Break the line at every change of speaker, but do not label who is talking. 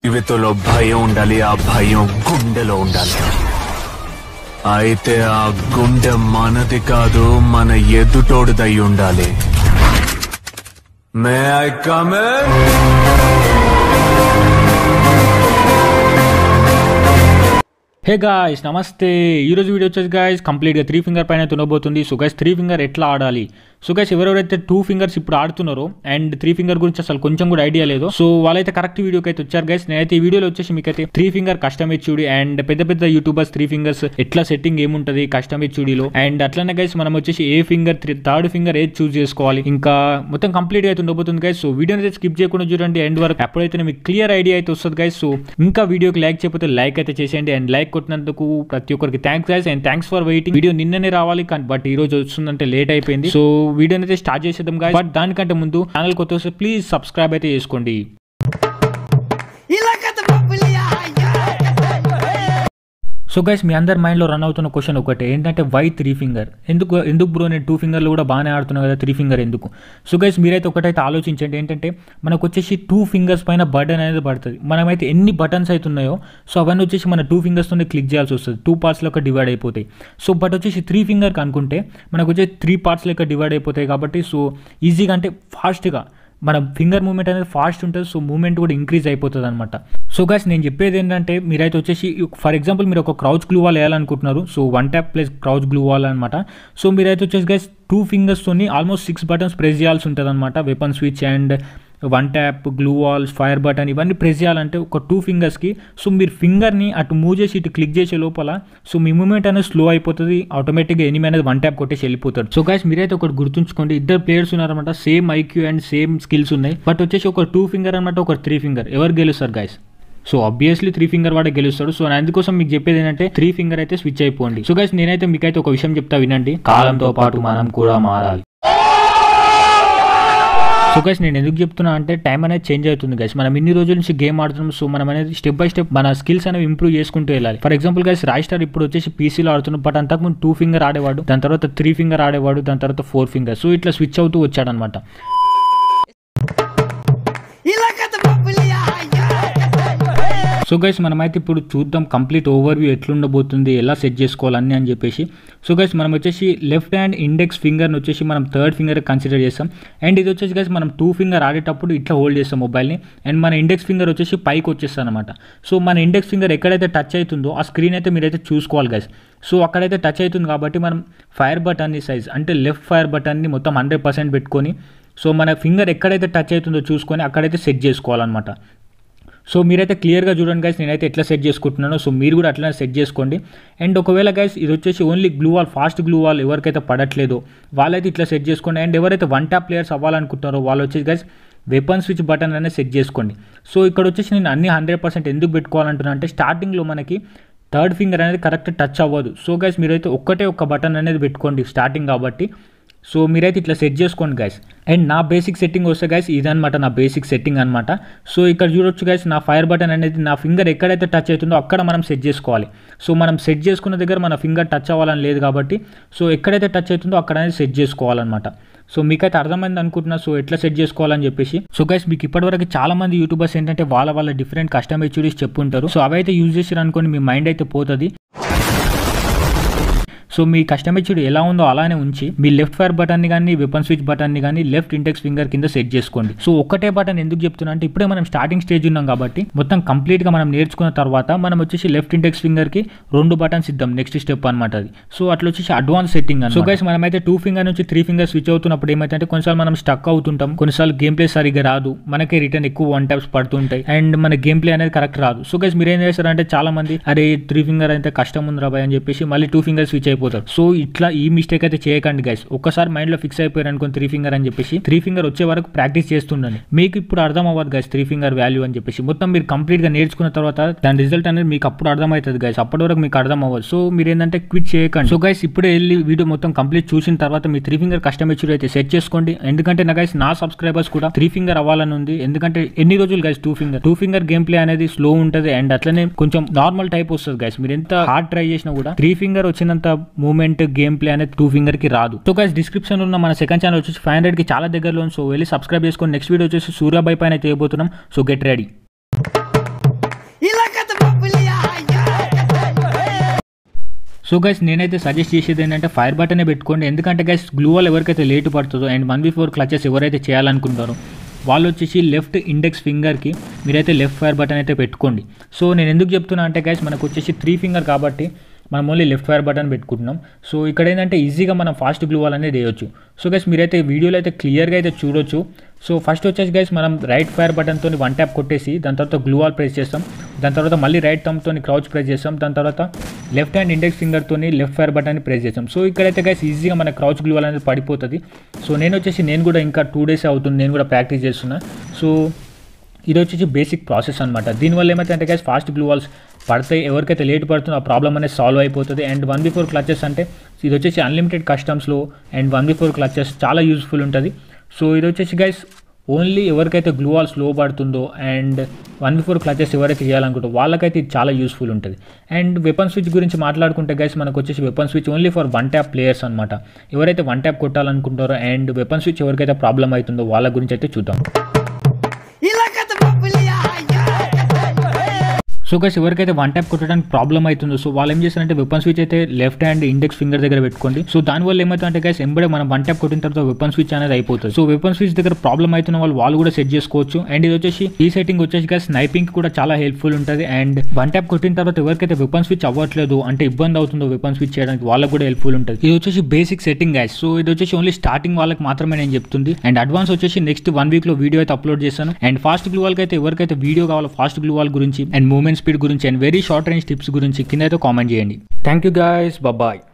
జీవితంలో భయం ఉండాలి ఆ భయం గుండెలో ఉండాలి అయితే ఆ గుండె మనది కాదు మన ఎదుటోడిదై ఉండాలి may I come
hey guys నమస్తే ఈరోజు వీడియో వచ్చేసి గాయస్ కంప్లీట్గా త్రీ ఫింగర్ పైన తునబోతుంది సో గైస్ త్రీ ఫింగర్ ఎట్లా ఆడాలి సో గైస్ ఎవరెవరైతే టూ ఫింగర్స్ ఇప్పుడు ఆడుతున్నారో అండ్ త్రీ ఫింగర్ గురించి అసలు కొంచెం కూడా ఐడియా లేదు సో వాళ్ళైతే కరెక్ట్ వీడియోకి అయితే వచ్చారు గైస్ నేనైతే ఈ వీడియోలో వచ్చేసి మీకైతే three finger custom H U D and పెద్ద పెద్ద యూట్యూబర్స్ త్రీ ఫింగర్స్ ఎట్లా సెట్టింగ్ ఏముంటుంది కస్టమ్ హెచ్యూడిలో అండ్ అట్లనే గైస్ మనం వచ్చేసి ఏ ఫింగర్ థర్డ్ ఫింగర్ ఏది చూస్ చేసుకోవాలి ఇంకా మొత్తం కంప్లీట్ అయితే ఉండబోతుంది గైస్ సో వీడియోని అయితే స్కిప్ చేయకుండా చూడండి ఎండ్ వరకు అప్పుడైతే మీకు క్లియర్ ఐడియా అయితే వస్తుంది గైస్ సో ఇంకా వీడియోకి లైక్ చేయకపోతే లైక్ అయితే చేసేయండి అండ్ లైక్ కొట్టినందుకు ప్రతి ఒక్కరికి thanks guys and thanks for waiting video నిన్ననే రావాలి కానీ బట్ ఈ రోజు వస్తుందంటే లేట్ అయిపోయింది సో వీడియోని అయితే స్టార్ట్ చేసేద్దాం గైస్ బట్ దానికంటే ముందు ఛానల్ కొత్త వస్తే ప్లీజ్ సబ్స్క్రైబ్ అయితే చేసుకోండి
Y la que te papilea,
so guys మీ అందరి మైండ్లో రన్ అవుతున్న క్వశ్చన్ ఒకటే ఏంటంటే వై త్రీ ఫింగర్ ఎందుకు ఎందుకు బ్రో నేను టూ ఫింగర్లు కూడా బాగానే ఆడుతున్నాను కదా త్రీ ఫింగర్ ఎందుకు సో గైస్ మీరైతే ఒకటైతే ఆలోచించండి ఏంటంటే మనకు వచ్చేసి టూ ఫింగర్స్ పైన బటన్ అనేది పడుతుంది మనమైతే ఎన్ని బటన్స్ అయితే ఉన్నాయో సో అవన్నీ వచ్చేసి మన టూ ఫింగర్స్తోనే క్లిక్ చేయాల్సి వస్తుంది టూ పార్ట్స్ లెక్క డివైడ్ అయిపోతాయి సో బట్ వచ్చేసి త్రీ ఫింగర్కి అనుకుంటే మనకు వచ్చేసి త్రీ పార్ట్స్ లెక్క డివైడ్ అయిపోతాయి కాబట్టి సో ఈజీగా అంటే ఫాస్ట్గా మన ఫింగర్ మూమెంట్ అనేది ఫాస్ట్ ఉంటుంది సో మూమెంట్ కూడా ఇంక్రీజ్ అయిపోతుంది అనమాట సో గాస్ నేను చెప్పేది ఏంటంటే మీరైతే వచ్చేసి ఫర్ ఎగ్జాంపుల్ మీరు ఒక క్రౌచ్ గ్లూ వాల్ వేయాలనుకుంటున్నారు so one tap plus crouch glue wall అనమాట సో మీరైతే వచ్చేసి గైస్ టూ ఫింగర్స్తోని ఆల్మోస్ట్ సిక్స్ బటన్స్ ప్రెస్ చేయాల్సి ఉంటుంది అనమాట weapon switch and one tap glue walls fire button ఇవన్నీ ప్రెస్ చేయాలంటే ఒక టూ ఫింగర్స్కి సో మీరు ఫింగర్ని అటు మూవ్ చేసి ఇటు క్లిక్ చేసే లోపల సో మీ మూమెంట్ అనేది స్లో అయిపోతుంది ఆటోమేటిక్గా ఎనిమి అనేది వన్ ట్యాప్ కొట్టేసి వెళ్ళిపోతాడు సో గైస్ మీరైతే ఒకటి గుర్తుంచుకోండి ఇద్దరు ప్లేయర్స్ ఉన్నారన్నమాట same IQ and same skills ఉన్నాయి బట్ వచ్చేసి ఒక టూ ఫింగర్ అనమాట ఒక త్రీ ఫింగర్ ఎవరు గెలుస్తారు guys so obviously three finger వాడే గెలుస్తాడు సో అందుకోసం మీకు చెప్పేది ఏంటంటే త్రీ ఫింగర్ అయితే స్విచ్ అయిపోండి సో గైస్ నేనైతే మీకైతే ఒక విషయం చెప్తా వినండి కాలంతో పాటు మనం కూడా మారాలి సో గైస్ నేను ఎందుకు చెప్తున్నా అంటే టైం అనేది చేంజ్ అవుతుంది గైస్ మనం ఇన్ని రోజుల నుంచి గేమ్ ఆడుతున్నాం సో మనం అనేది స్టెప్ బై స్టెప్ మన స్కిల్స్ అనేవి ఇంప్రూవ్ చేసుకుంటూ వెళ్ళాలి for example guys Raistar ఇప్పుడు వచ్చేసి పీసీలో ఆడుతున్నాం బట్ అంతకుముందు టూ ఫింగర్ ఆడేవాడు దాని తర్వాత త్రీ ఫింగర్ ఆడేవాడు దాని తర్వాత ఫోర్ ఫింగర్ సో ఇట్లా స్విచ్ అవుతూ వచ్చాడనమాట
y la que te papilea,
so guys మనమైతే ఇప్పుడు చూద్దాం కంప్లీట్ ఓవర్ వ్యూ ఎట్లుండబోతుంది ఎలా సెట్ చేసుకోవాలని అని చెప్పేసి సో గైస్ మనం వచ్చేసి లెఫ్ట్ హ్యాండ్ ఇండెక్స్ ఫింగర్ని వచ్చేసి మనం థర్డ్ ఫింగర్ కన్సిడర్ చేస్తాం అండ్ ఇది వచ్చేసి గైస్ మనం టూ ఫింగర్ ఆడేటప్పుడు ఇట్లా హోల్డ్ చేస్తాం మొబైల్ని అండ్ మన ఇండెక్స్ ఫింగర్ వచ్చేసి పైకి వచ్చేస్తాం అనమాట సో మన ఇండెక్స్ ఫింగర్ ఎక్కడైతే టచ్ అవుతుందో ఆ స్క్రీన్ అయితే మీరైతే చూసుకోవాలి గైస్ సో అక్కడైతే టచ్ అవుతుంది కాబట్టి మనం ఫైర్ బటన్ని సైజ్ అంటే లెఫ్ట్ ఫైర్ బటన్ని మొత్తం హండ్రెడ్ పర్సెంట్ పెట్టుకొని సో మన ఫింగర్ ఎక్కడైతే టచ్ అవుతుందో చూసుకొని అక్కడైతే సెట్ చేసుకోవాలన్నమాట సో మీరైతే క్లియర్గా చూడండి గైస్ నేనైతే ఎట్లా సెట్ చేసుకుంటున్నానో సో మీరు కూడా అట్లనే సెట్ చేసుకోండి అండ్ ఒకవేళ గైస్ ఇది వచ్చేసి only glue wall fast glue wall ఎవరికైతే పడట్లేదో వాళ్ళైతే ఇట్లా సెట్ చేసుకోండి అండ్ ఎవరైతే వన్ ట్యాప్ ప్లేయర్స్ అవ్వాలనుకుంటున్నారో వాళ్ళు వచ్చేసి గైస్ వెపన్ స్విచ్ బటన్ అనేది సెట్ చేసుకోండి సో ఇక్కడ వచ్చేసి నేను అన్ని హండ్రెడ్ పర్సెంట్ ఎందుకు పెట్టుకోవాలంటున్నా అంటే స్టార్టింగ్లో మనకి థర్డ్ ఫింగర్ అనేది కరెక్ట్ టచ్ అవ్వదు సో గైస్ మీరైతే ఒక్కటే ఒక్క బటన్ అనేది పెట్టుకోండి స్టార్టింగ్ కాబట్టి సో మీరైతే ఇట్లా సెట్ చేసుకోండి గైస్ అండ్ నా బేసిక్ సెట్టింగ్ వస్తే గైస్ ఇదనమాట నా బేసిక్ సెట్టింగ్ అనమాట సో ఇక్కడ చూడొచ్చు గైస్ నా ఫైర్ బటన్ అనేది నా ఫింగర్ ఎక్కడైతే టచ్ అవుతుందో అక్కడ మనం సెట్ చేసుకోవాలి సో మనం సెట్ చేసుకున్న దగ్గర మన ఫింగర్ టచ్ అవ్వాలని లేదు కాబట్టి సో ఎక్కడైతే టచ్ అవుతుందో అక్కడ అనేది సెట్ చేసుకోవాలన్నమాట సో మీకైతే అర్థమైంది అనుకుంటున్నా సో ఎట్లా సెట్ చేసుకోవాలని చెప్పేసి సో గైస్ మీకు ఇప్పటివరకు చాలా మంది యూట్యూబర్స్ ఏంటంటే వాళ్ళ వాళ్ళ డిఫరెంట్ కస్టమ్ హెచ్యూడీస్ చెప్పుంటారు సో అవైతే యూజ్ చేసారు అనుకోండి మీ మైండ్ అయితే పోతుంది సో మీ కస్టమైజ్డ్ ఎలా ఉందో అలానే ఉంచి మీ లెఫ్ట్ ఫైర్ బటన్ని కానీ వెపన్ స్విచ్ బటన్ని కానీ లెఫ్ట్ ఇండెక్స్ ఫింగర్ కింద సెట్ చేసుకోండి సో ఒకటే బటన్ ఎందుకు చెప్తున్నా అంటే ఇప్పుడే మనం స్టార్టింగ్ స్టేజ్ ఉన్నాం కాబట్టి మొత్తం కంప్లీట్గా మనం నేర్చుకున్న తర్వాత మనం వచ్చేసి లెఫ్ట్ ఇండెక్స్ ఫింగర్కి రెండు బటన్స్ ఇద్దాం నెక్స్ట్ స్టెప్ అనమాట అది సో అట్లా వచ్చేసి అడ్వాన్స్ సెట్టింగ్ సో గైస్ మనమైతే టూ ఫింగర్ నుంచి త్రీ ఫింగర్ స్విచ్ అవుతున్నప్పుడు ఏమైతే కొన్నిసార్లు మనం స్టక్ అవుతుంటాం కొన్నిసార్లు గేమ్ ప్లే సరిగ్గా రాదు మనకే రిటర్న్ ఎక్కువ వన్ ట్యాప్స్ పడుతుంటాయి అండ్ మన గేమ్ ప్లే అనేది కరెక్ట్ రాదు సో గైస్ మీరు ఏం చేస్తారంటే చాలా మంది అరే త్రీ ఫింగర్ అయితే కష్టం ఉంది రాబాయ్ అని చెప్పేసి మళ్ళీ టూ ఫింగర్ స్విచ్ అయిపోతారు సో ఇట్లా ఈ మిస్టేక్ అయితే చేయకండి గైస్ ఒక్కసారి మైండ్లో ఫిక్స్ అయిపోయారు అనుకోని త్రీ ఫింగర్ అని చెప్పేసి త్రీ ఫింగర్ వచ్చే వరకు ప్రాక్టీస్ చేస్తుండండి మీకు ఇప్పుడు అర్థం అవ్వదు గైస్ త్రీ ఫింగర్ వాల్యూ అని చెప్పేసి మొత్తం మీరు కంప్లీట్గా నేర్చుకున్న తర్వాత దాని రిజల్ట్ అనేది మీకు అప్పుడు అర్థమవుతుంది గైస్ అప్పటి వరకు మీకు అర్థం అవ్వదు సో మీరు ఏంటంటే క్విట్ చేయకండి సో గైస్ ఇప్పుడే వెళ్ళి వీడియో మొత్తం కంప్లీట్ చూసిన తర్వాత మీ త్రీ ఫింగర్ కస్టమైజ్డ్ అయితే సెట్ చేసుకోండి ఎందుకంటే నా గైస్ నా సబ్స్క్రైబర్స్ కూడా త్రీ ఫింగర్ అవ్వాలని ఉంది ఎందుకంటే ఎన్ని రోజులు guys two finger two finger game play అనేది స్లో ఉంటుంది అండ్ అట్లనే కొంచెం నార్మల్ టైప్ వస్తుంది గైస్ మీరు ఎంత హార్డ్ ట్రై చేసినా కూడా త్రీ ఫింగర్ వచ్చినంత మూమెంట్ గేమ్ ప్లే అనేది టూ ఫింగర్ కి రాదు సో గైస్ డిస్క్రిప్షన్ ఉన్న మన సెకండ్ ఛానల్ వచ్చేసి ఫైవ్ హండ్రెడ్ కి చాలా దగ్గరలో ఉంది. సో వెళ్ళి సబ్స్క్రైబ్ చేసుకొని నెక్స్ట్ వీడియో వచ్చేసి సూర్యాబాయ్ పైన చేయబోతున్నాం so get ready so guys నేనైతే సజెస్ట్ చేసేది ఏంటంటే ఫైర్ బటనే పెట్టుకోండి ఎందుకంటే గైస్ గ్లూ వాల్ ఎవరికైతే లేట్ పడుతుందో and one B four clutches ఎవరైతే చేయాలనుకుంటారో వాళ్ళు వచ్చేసి లెఫ్ట్ ఇండెక్స్ ఫింగర్కి మీరైతే లెఫ్ట్ ఫైర్ బటన్ అయితే పెట్టుకోండి సో నేను ఎందుకు చెప్తున్నా అంటే గైస్ మనకు వచ్చేసి త్రీ ఫింగర్ కాబట్టి మనం ఓన్లీ లెఫ్ట్ ఫైర్ బటన్ పెట్టుకుంటున్నాం సో ఇక్కడ ఏంటంటే ఈజీగా మనం ఫాస్ట్ గ్లూ వాల్ అనేది వేయొచ్చు సో గైస్ మీరైతే వీడియోలో అయితే క్లియర్గా అయితే చూడొచ్చు సో ఫస్ట్ వచ్చేసి గైస్ మనం రైట్ ఫైర్ బటన్తో వన్ ట్యాప్ కొట్టేసి దాని తర్వాత గ్లూ వాల్ ప్రెస్ చేస్తాం దాని తర్వాత మళ్ళీ రైట్ థమ్తో క్రౌచ్ ప్రెస్ చేస్తాం దాని తర్వాత లెఫ్ట్ హ్యాండ్ ఇండెక్స్ ఫింగర్తో లెఫ్ట్ ఫైర్ బటన్ ప్రెస్ చేస్తాం సో ఇక్కడైతే గైస్ ఈజీగా మన క్రౌచ్ గ్లూ వాల్ అనేది పడిపోతుంది సో నేను వచ్చేసి నేను కూడా ఇంకా టూ డేస్ అవుతుంది నేను కూడా ప్రాక్టీస్ చేస్తున్నా సో ఇది వచ్చేసి బేసిక్ ప్రాసెస్ అనమాట దీనివల్ల ఏమైతే అంటే గైస్ ఫాస్ట్ గ్లూ వాల్స్ పడతాయి ఎవరికైతే లేట్ పడుతుందో ఆ ప్రాబ్లం అనేది సాల్వ్ అయిపోతుంది అండ్ వన్ బిఫోర్ క్లచెస్ అంటే ఇది వచ్చేసి అన్లిమిటెడ్ కస్టమ్స్లో అండ్ వన్ బిఫోర్ క్లచెస్ చాలా యూస్ఫుల్ ఉంటుంది సో ఇది వచ్చేసి గైస్ ఓన్లీ ఎవరికైతే గ్లూ వాల్ స్లో పడుతుందో అండ్ వన్ బిఫోర్ క్లచెస్ ఎవరైతే చేయాలనుకుంటో వాళ్ళకైతే ఇది చాలా యూస్ఫుల్ ఉంటుంది అండ్ వెపన్ స్విచ్ గురించి మాట్లాడుకుంటే గైస్ మనకు వచ్చేసి weapon switch only for one tap players అనమాట ఎవరైతే వన్ ట్యాప్ కొట్టాలనుకుంటారో అండ్ వెపన్ స్విచ్ ఎవరికైతే ప్రాబ్లం అవుతుందో వాళ్ళ గురించి అయితే చూద్దాం
ఇలాకత పప్పులియా
సో గైస్ ఎవరికైతే వన్ ట్యాప్ కొట్టడానికి ప్రాబ్లం అవుతుందో సో వాళ్ళు ఏం చేస్తారంటే వెపన్ స్విచ్ అయితే లెఫ్ట్ హ్యాండ్ ఇండెక్స్ ఫింగర్ దగ్గర పెట్టుకోండి సో దానివల్ల ఏమవుతుందంటే గైస్ ఎంబడే మనం వన్ ట్యాప్ కొట్టిన తర్వాత వెపన్ స్విచ్ అనేది అయిపోతుంది సో వెపన్ స్విచ్ దగ్గర ప్రాబ్లం అవుతున్న వాళ్ళు వాళ్ళు కూడా సెట్ చేసుకోవచ్చు అండ్ ఇది వచ్చేసి ఈ సెట్టింగ్ వచ్చేసి గైస్ స్నైపింగ్ కూడా చాలా హెల్ప్ఫుల్ ఉంటుంది అండ్ వన్ ట్యాప్ కొట్టిన తర్వాత ఎవరికైతే వెపన్ స్విచ్ అవ్వట్లేదు అంటే ఇబ్బంది అవుతుందో వెపన్ స్విచ్ చేయడానికి వాళ్ళకి కూడా హెల్ప్ఫుల్ ఉంటుంది ఇది వచ్చేసి బేసిక్ సెట్టింగ్ గైస్ సో ఇది వచ్చేసి ఓన్లీ స్టార్టింగ్ వాళ్ళకి మాత్రమే నేను చెప్తుంది అండ్ అడ్వాన్స్ వచ్చేసి నెక్స్ట్ వన్ వీక్ లో వీడియో అయితే అప్లోడ్ చేస్తాను అండ్ ఫాస్ట్ గ్లూ వాళ్ళకి అయితే ఎవరికైతే వీడియో కావాలో ఫాస్ట్ గ్లూ వాల్ గురించి అండ్ మూవ్మెంట్ స్పీడ్ గురించి and very short range tips గురించి కింద అయితే కామెంట్ చేయండి థ్యాంక్ యూ గైస్ బాయ్